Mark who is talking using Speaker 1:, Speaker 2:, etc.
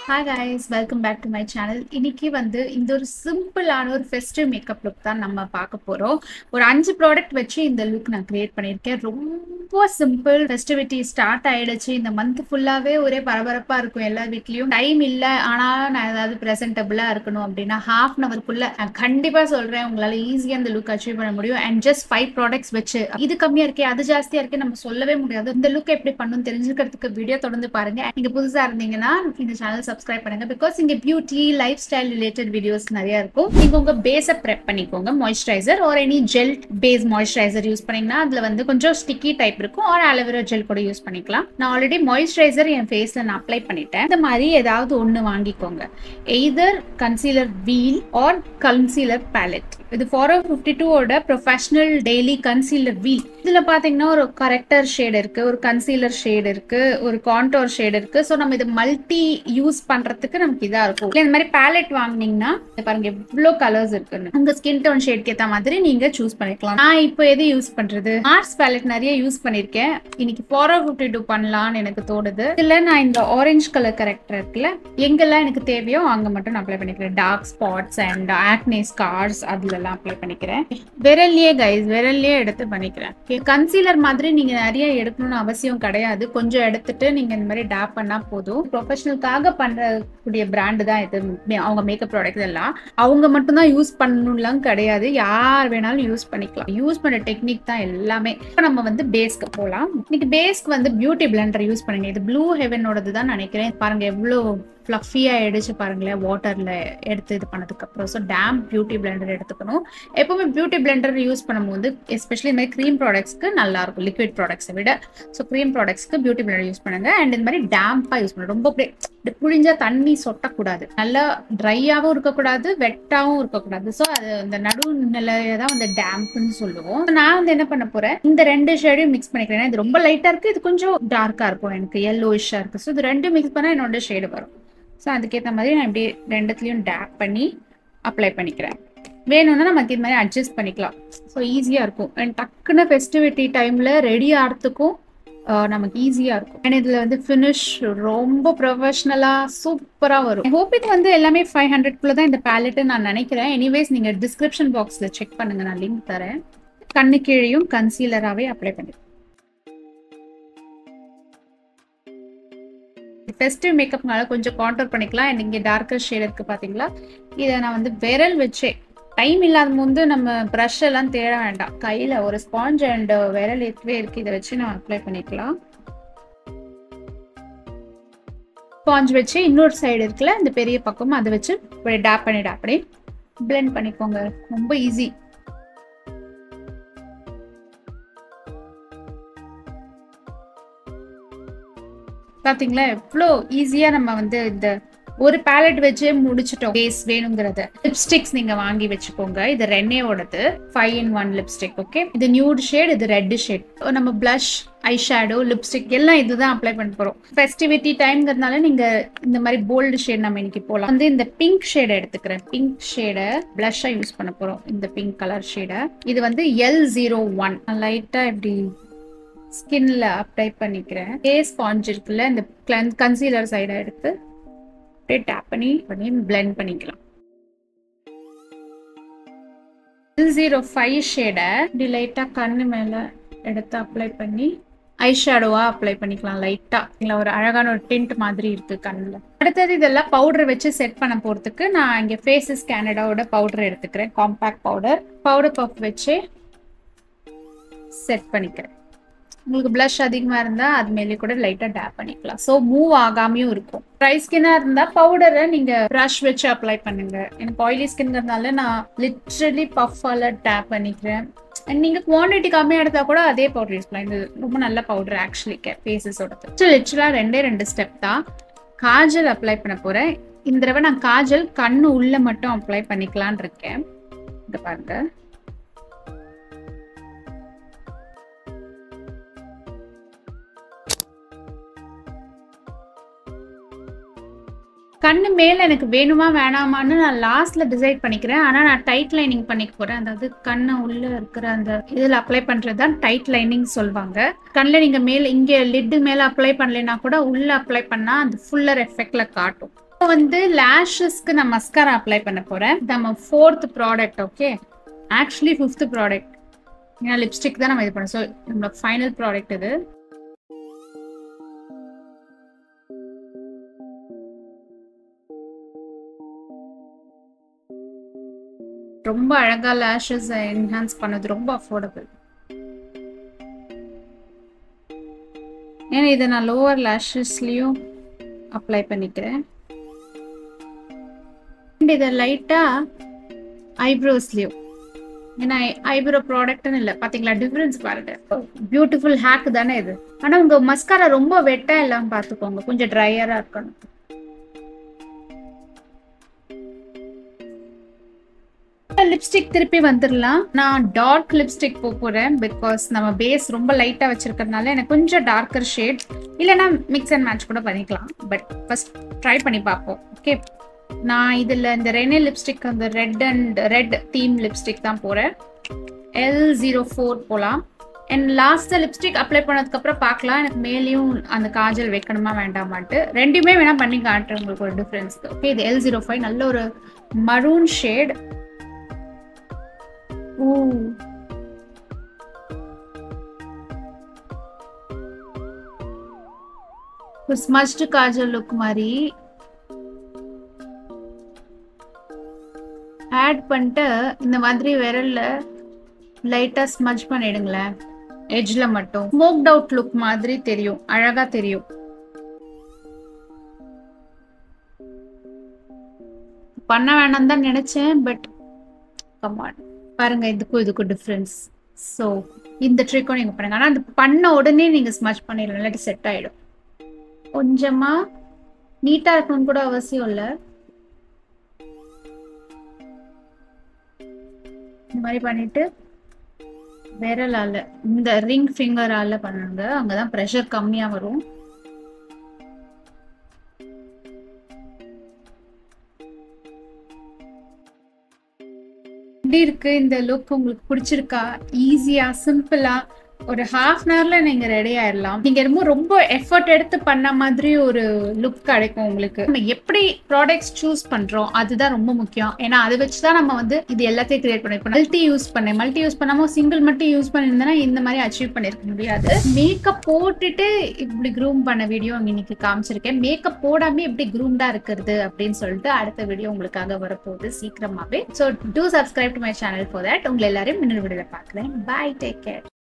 Speaker 1: hi guys welcome back to my channel இன்னைக்கு வந்து இந்த ஒரு சிம்பிளான ஒரு ஃபெஸ்டிவ் மேக்கப் லுக் தான் நம்ம பார்க்க போகிறோம் ஒரு அஞ்சு ப்ராடக்ட் வச்சு இந்த லுக் நான் கிரியேட் பண்ணியிருக்கேன் ரொம்ப சிம்பிள் ஃபெஸ்டிவிட்டி ஸ்டார்ட் ஆயிடுச்சு இந்த மந்த் ஃபுல்லாகவே ஒரே பரபரப்பாக இருக்கும் எல்லா வீட்லேயும் டைம் இல்லை ஆனால் நான் ஏதாவது ப்ரெசென்டபுளாக இருக்கணும் அப்படின்னா ஹாஃப் அன் அவர்க்குள்ளே நான் கண்டிப்பாக சொல்கிறேன் உங்களால் ஈஸியாக இந்த லுக் அச்சீவ் பண்ண முடியும் அண்ட் ஜஸ்ட் ஃபைவ் ப்ராடக்ட்ஸ் வச்சு இது கம்மியாக இருக்கே அது ஜாஸ்தியாக இருக்கே நம்ம சொல்லவே முடியாது இந்த லுக் எப்படி பண்ணணும் தெரிஞ்சுக்கிறதுக்கு வீடியோ தொடர்ந்து பாருங்க நீங்க புதுசா இருந்தீங்கன்னா இந்த சேனல் சப்ஸ்கிரைப் பண்ணுங்க பிகாஸ் இங்க beauty lifestyle related videos நிறைய இருக்கும் நீங்க உங்க பேஸை ப்ரெப் பண்ணிக்கோங்க மாய்ஸ்சரைசர் ஒரு any gel face moisturiser use பண்ணீங்கன்னா அதுல வந்து கொஞ்சம் ஸ்டிக்கி டைப் இருக்கும் ஒரு அலோவேரா ஜெல் கூட யூஸ் பண்ணிக்கலாம் நான் ஆல்ரெடி மாய்ஸ்சரைசர் என் ஃபேஸ்ல நான் அப்ளை பண்ணிட்டேன் இந்த மாதிரி ஏதாவது ஒன்று வாங்கிக்கோங்க either concealer wheel or concealer palette இது ஃபோர் ஃபிஃப்டி டூவோட ப்ரொஃபஷனல் டெய்லி கன்சீலர் வீல் இதுல பாத்தீங்கன்னா ஒரு கரெக்டர் ஷேட் இருக்கு ஒரு கன்சீலர் ஷேட் இருக்கு ஒரு கான்டோர் ஷேட் இருக்கு ஸோ நம்ம இது மல்டி யூஸ் பண்றதுக்கு நமக்கு இதா இருக்கும் இல்ல இந்த மாதிரி பேலட் வாங்குனீங்கன்னா இங்க பாருங்க எவ்வளோ கலர்ஸ் இருக்குன்னு உங்க ஸ்கின் டோன் ஷேட்க்கு ஏற்ற மாதிரி நீங்க சூஸ் பண்ணிக்கலாம் நான் இப்போ எது யூஸ் பண்றது மார்ஸ் பேலட் நிறைய யூஸ் பண்ணிருக்கேன் இன்னைக்கு ஃபோர் ஃபிஃப்டி டூ பண்ணலாம்னு எனக்கு தோணுது இல்ல நான் இந்த ஆரஞ்சு கலர் கரெக்டர் இருக்குல்ல எங்கெல்லாம் எனக்கு தேவையோ அங்க மட்டும் நான் அப்ளை பண்ணிக்கிறேன் dark spots and acne scars அதுல எல்லாம் அப்ளை பண்ணிக்கிறேன் விரல்லையே கைஸ் விரல்லையே எடுத்து பண்ணிக்கிறேன் கன்சீலர் மாதிரி நீங்க நிறைய எடுக்கணும்னு அவசியம் கிடையாது கொஞ்சம் எடுத்துட்டு நீங்க இந்த மாதிரி டேப் பண்ணா போதும் ப்ரொஃபஷனலுக்காக பண்றக்கூடிய பிராண்டு தான் இது மே- அவங்க மேக்கப் ப்ராடக்ட் எல்லாம் அவங்க மட்டும் தான் யூஸ் பண்ணணும்லாம் கிடையாது யார் வேணாலும் யூஸ் பண்ணிக்கலாம் யூஸ் பண்ண டெக்னிக் தான் எல்லாமே இப்ப நம்ம வந்து பேஸ்க்கு போகலாம் இன்னைக்கு பேஸ்க்கு வந்து பியூட்டி பிளெண்டர் யூஸ் பண்ணுங்க இது ப்ளூ ஹெவனோடது தான் நினைக்கிறேன் பாருங்க எவ்வளோ ஃப்ளஃபியா எடுத்து பாருங்களேன் வாட்டர்ல எடுத்து இது பண்ணதுக்கு அப்புறம் ஸோ டேம் பியூட்டி பிளெண்டர் எடுத்துக்கணும் எப்பவுமே பியூட்டி பிளெண்டர் யூஸ் பண்ணும்போது எஸ்பெஷலி இந்த மாதிரி க்ரீம் ப்ராடக்ட்ஸ்க்கு நல்லா இருக்கும் லிக்விட் ப்ராடக்ட்ஸை விட ஸோ க்ரீம் ப்ராடக்ட்ஸ்க்கு பியூட்டி பிளெண்டர் யூஸ் பண்ணுங்க அண்ட் இந்த மாதிரி டேம்பா யூஸ் பண்ணுங்க ரொம்ப அப்படியே இப்படி புழிஞ்சா தண்ணி சொட்டக்கூடாது நல்லா ட்ரையாகவும் இருக்கக்கூடாது வெட்டாகவும் இருக்கக்கூடாது ஸோ அது அந்த நடு நிலையை தான் வந்து டேம்ப்னு சொல்லுவோம் நான் வந்து என்ன பண்ண போறேன் இந்த ரெண்டு ஷேடையும் மிக்ஸ் பண்ணிக்கிறேன் ஏன்னா இது ரொம்ப லைட்டா இருக்கு இது கொஞ்சம் டார்க்கா இருக்கும் எனக்கு yellowish-ஆ இருக்கு ஸோ இது ரெண்டும் மிக்ஸ் பண்ணா என்னோட ஷேடு வரும் ஸோ அதுக்கேற்ற மாதிரி நான் இப்படியே ரெண்டுத்துலையும் டேப் பண்ணி அப்ளை பண்ணிக்கிறேன் வேணும்னா நமக்கு இது மாதிரி அட்ஜஸ்ட் பண்ணிக்கலாம் ஸோ ஈஸியாக இருக்கும் அண்ட் டக்குன்னு ஃபெஸ்டிவிட்டி டைமில் ரெடி ஆகிறதுக்கும் ஆஹ், நமக்கு ஈஸியாக இருக்கும் அண்ட் இதில் வந்து ஃபினிஷ் ரொம்ப ப்ரொஃபஷ்னலாக சூப்பராக வரும் ஹோப் இது வந்து எல்லாமே ஃபைவ் ஹண்ட்ரட்குள்ளே தான் இந்த பேலட்டு நான் நினைக்கிறேன் எனிவேஸ் நீங்கள் டிஸ்கிரிப்ஷன் பாக்ஸில் செக் பண்ணுங்கள் நான் லிங்க் தரேன் கண்ணு கீழையும் கன்சீலராகவே அப்ளை பண்ணி ஃபெஸ்டிவ் மேக்கப்னால கொஞ்சம் கான்டோர் பண்ணிக்கலாம் அண்ட் இங்கே டார்க்கர் ஷேட் இருக்கு பார்த்தீங்களா இதை நான் வந்து விரல் வச்சே டைம் இல்லாத போது நம்ம ப்ரஷ் எல்லாம் தேட வேண்டாம் கையில் ஒரு ஸ்பாஞ்ச் அண்ட் விரல் ஏற்கவே இருக்கு இதை வச்சு நான் அப்ளை பண்ணிக்கலாம் ஸ்பாஞ்ச் வச்சு இன்னொரு சைடு இருக்குல்ல இந்த பெரிய பக்கம் அதை வச்சு இப்படி டேப் பண்ணி டேப் பண்ணி blend பண்ணிக்கோங்க ரொம்ப ஈஸி பாத்தீங்களா எவ்வளோ ஈஸியா நம்ம வந்து இந்த ஒரு பேலட் வச்சே முடிச்சிட்டோம் பேஸ் வேணுங்கிறத லிப்ஸ்டிக்ஸ் நீங்க வாங்கி வச்சுக்கோங்க இது ரென்னேவோடது five in one lipstick okay இது நியூட் ஷேட் இது ரெட் ஷேட் நம்ம blush ஐ ஷேடோ லிப்ஸ்டிக் எல்லாம் இதுதான் அப்ளை பண்ண போறோம் ஃபெஸ்டிவிட்டி டைம்ங்கிறதுனால நீங்க இந்த மாதிரி போல்டு ஷேட் நம்ம இன்னைக்கு போகலாம் வந்து இந்த பிங்க் ஷேடை எடுத்துக்கிறேன் பிங்க் ஷேடை பிளஷ்ஷா யூஸ் பண்ண போறோம் இந்த பிங்க் கலர் ஷேடை இது வந்து எல் ஜீரோ ஒன் லைட்டா இப்படி ஸ்கின்ல அப்ளை பண்ணிக்கிறேன் ஃபேஸ் ஸ்பாஞ்ச் இருக்குல்ல இந்த கன்சீலர் சைடை எடுத்து அப்படியே டேப் பண்ணி பண்ணி blend பண்ணிக்கலாம் ஜீரோ ஃபைவ் ஷேடை இப்படி லைட்டாக கண்ணு மேலே எடுத்து அப்ளை பண்ணி ஐ ஷேடோவா அப்ளை பண்ணிக்கலாம் லைட்டா இல்லை ஒரு அழகான ஒரு டிண்ட் மாதிரி இருக்கு கண்ணில் அடுத்தது இதெல்லாம் பவுடர் வச்சு செட் பண்ண போறதுக்கு நான் இங்கே ஃபேஸஸ் கேனடாவோட பவுடர் எடுத்துக்கிறேன் காம்பேக்ட் பவுடர் பவுடர் பஃப் வச்சு செட் பண்ணிக்கிறேன் உங்களுக்கு blush அதிகமாக இருந்தால் அது மேலே கூட லைட்டாக டேப் பண்ணிக்கலாம் ஸோ மூவ் ஆகாமையும் இருக்கும் ட்ரை ஸ்கின்னாக இருந்தால் பவுடரை நீங்கள் ப்ரஷ் வச்சு அப்ளை பண்ணுங்க எனக்கு ஆயிலி ஸ்கின்ங்கிறதுனால நான் லிட்ரலி பஃபால டேப் பண்ணிக்கிறேன் அண்ட் நீங்கள் குவான்டிட்டி கம்மியாக எடுத்தா கூட அதே பவுடர் யூஸ் பண்ணலாம் இது ரொம்ப நல்ல பவுடர் ஆக்சுவலி ஃபேஸஸோடது லிட்ரலாக ரெண்டே ரெண்டு ஸ்டெப் தான் காஜல் அப்ளை பண்ண போகிறேன் இந்த தடவை நான் காஜல் கண்ணு உள்ள மட்டும் அப்ளை பண்ணிக்கலான் இருக்கேன் இங்க பாருங்க கண்ணு மேல எனக்கு வேணுமா வேணாமான்னு நான் லாஸ்ட்ல டிசைட் பண்ணிக்கிறேன் ஆனா நான் டைட் லைனிங் பண்ணிக்க போறேன் அதாவது கண்ணு உள்ள இருக்கிற அந்த இதுல அப்ளை பண்றது தான் டைட் லைனிங் சொல்லுவாங்க கண்ணில் நீங்க மேல இங்க லிட்டு மேல அப்ளை பண்ணலைன்னா கூட உள்ள அப்ளை பண்ணா அந்த ஃபுல்லர் எஃபெக்ட்ல காட்டும் So, இப்போ வந்து லேஷஸ்க்கு நான் மஸ்காரா அப்ளை பண்ண போறேன் நம்ம fourth product okay actually fifth product ஏன்னா லிப்ஸ்டிக் தான் நம்ம இது பண்ணோம் ஸோ நம்மளோட ஃபைனல் ப்ராடக்ட் இது ரொம்ப அழகா லேஷஸ் என்ஹான்ஸ் பண்ணது ரொம்ப அஃபோர்டபுள் ஏன்னா இதை நான் லோவர் லேஷஸ்லயும் அப்ளை பண்ணிக்கிறேன் இதை லைட்டா ஐப்ரோஸ்லயும் ஏன்னா ஐப்ரோ ப்ராடக்ட்னு இல்லை பாத்தீங்களா டிஃபரன்ஸ் பாருங்க பியூட்டிஃபுல் ஹேக் தானே இது ஆனா உங்க மஸ்காரா ரொம்ப வெட்டா இல்லாம பாத்துக்கோங்க கொஞ்சம் ட்ரையரா இருக்கணும் லிப்ஸ்டிக் திருப்பி வந்துடலாம் நான் டார்க் லிப்ஸ்டிக் போக போறேன் பிகாஸ் நம்ம பேஸ் ரொம்ப லைட்டா வச்சிருக்கிறதுனால எனக்கு கொஞ்சம் டார்க்கர் ஷேட் இல்லைன்னா மிக்ஸ் அண்ட் மேட்ச் கூட பண்ணிக்கலாம் பட் ஃபர்ஸ்ட் ட்ரை பண்ணி பார்ப்போம் ஓகே நான் இதில் இந்த ரெனே லிப்ஸ்டிக் அந்த red and red theme lipstick தான் போகிறேன் எல் ஜீரோ ஃபோர் போகலாம் அண்ட் லாஸ்ட்டாக லிப்ஸ்டிக் அப்ளை பண்ணதுக்கப்புறம் பார்க்கலாம் எனக்கு மேலேயும் அந்த காஜல் வைக்கணுமா வேண்டாமான்ட்டு ரெண்டுமே வேணால் பண்ணி காட்டுறேன் உங்களுக்கு ஒரு டிஃப்ரென்ஸ் ஓகே இது எல் ஜீரோ ஃபைவ் நல்ல ஒரு மரூன் ஷேட் ஊ ஸ்மச்டு காஜல் லுக் மாதிரி ஆட் பண்ணிட்டு இந்த மாதிரி விரல்ல லைட்டா ஸ்மஜ் பண்ணிடுங்களேன் எட்ஜ்ல மட்டும் ஸ்மோக்ட் அவுட் லுக் மாதிரி தெரியும் அழகா தெரியும் பண்ண வேணாம் தான் நினைச்சேன் பட் கமான் பாருங்க இதுக்கும் இதுக்கும் டிஃப்ரென்ஸ் ஸோ இந்த ட்ரிக்கும் நீங்க பண்ணுங்க ஆனா அது பண்ண உடனே நீங்க ஸ்மச் பண்ணிடலாம் இல்லாட்டி செட் ஆயிடும் கொஞ்சமா நீட்டா இருக்கணும்னு கூட அவசியம் இல்லை இந்த மாதிரி பண்ணிட்டு விரலால இந்த ரிங் ஃபிங்கரால பண்ணுங்க அங்கதான் ப்ரெஷர் கம்மியா வரும் எப்படி இருக்கு இந்த லுக் உங்களுக்கு பிடிச்சிருக்கா ஈஸியா சிம்பிளா ஒரு ஹாஃப் அன் ஹவர்ல நீங்க ரெடி ஆயிடலாம் நீங்க ரொம்ப ரொம்ப எஃபர்ட் எடுத்து பண்ண மாதிரி ஒரு லுக் கிடைக்கும் உங்களுக்கு நம்ம எப்படி ப்ராடக்ட்ஸ் சூஸ் பண்றோம் அதுதான் ரொம்ப முக்கியம் ஏன்னா அதை வச்சுதான் நம்ம வந்து இது எல்லாத்தையும் கிரியேட் பண்ணிருப்போம் மல்டி யூஸ் பண்ணேன் மல்டி யூஸ் பண்ணாம சிங்கிள் மட்டும் யூஸ் பண்ணியிருந்தேன்னா இந்த மாதிரி அச்சீவ் பண்ணிருக்க முடியாது மேக்கப் போட்டுட்டு இப்படி க்ரூம் பண்ண வீடியோ இன்னைக்கு காமிச்சிருக்கேன் மேக்கப் போடாம எப்படி க்ரூம்டா இருக்கிறது அப்படின்னு சொல்லிட்டு அடுத்த வீடியோ உங்களுக்காக வரப்போகுது சீக்கிரமாவே so do subscribe to my channel for that உங்களை எல்லாரையும் இன்னொரு வீடியோல பாக்குறேன் பை டேக் கேர்